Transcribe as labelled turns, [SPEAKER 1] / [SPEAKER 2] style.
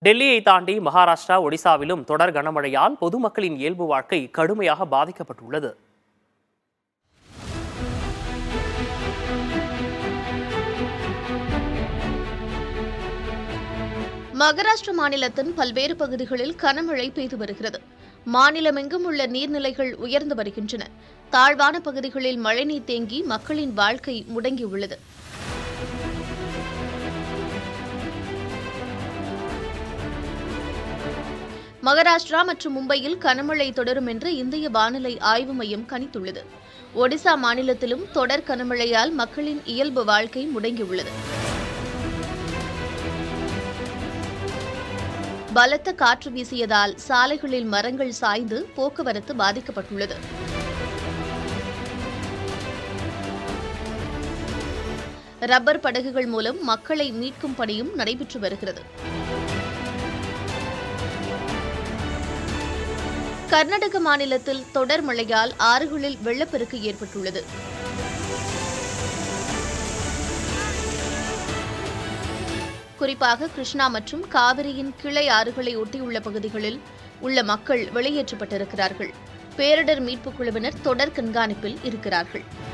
[SPEAKER 1] டெல்லியை தாண்டி மகாராஷ்டிரா ஒடிசாவிலும் தொடர் கனமழையால் பொதுமக்களின் இயல்பு வாழ்க்கை கடுமையாக பாதிக்கப்பட்டுள்ளது
[SPEAKER 2] மகாராஷ்டிர மாநிலத்தின் பல்வேறு பகுதிகளில் கனமழை பெய்து வருகிறது மாநிலமெங்கும் உள்ள நீர்நிலைகள் உயர்ந்து வருகின்றன தாழ்வான பகுதிகளில் மழைநீர் தேங்கி மக்களின் வாழ்க்கை முடங்கியுள்ளது மகாராஷ்டிரா மற்றும் மும்பையில் கனமழை தொடரும் என்று இந்திய வானிலை ஆய்வு மையம் கணித்துள்ளது ஒடிசா மாநிலத்திலும் தொடர் கனமழையால் மக்களின் இயல்பு வாழ்க்கை முடங்கியுள்ளது பலத்த காற்று வீசியதால் சாலைகளில் மரங்கள் சாய்ந்து போக்குவரத்து பாதிக்கப்பட்டுள்ளது ரப்பர் படகுகள் மூலம் மக்களை மீட்கும் பணியும் நடைபெற்று வருகிறது கர்நாடக மாநிலத்தில் தொடர் மழையால் ஆறுகளில் வெள்ளப்பெருக்கு ஏற்பட்டுள்ளது குறிப்பாக கிருஷ்ணா மற்றும் காவிரியின் கிளை ஆறுகளை ஒட்டியுள்ள பகுதிகளில் உள்ள மக்கள் வெளியேற்றப்பட்டிருக்கிறார்கள் பேரிடர் மீட்புக் குழுவினர் தொடர் கண்காணிப்பில் இருக்கிறார்கள்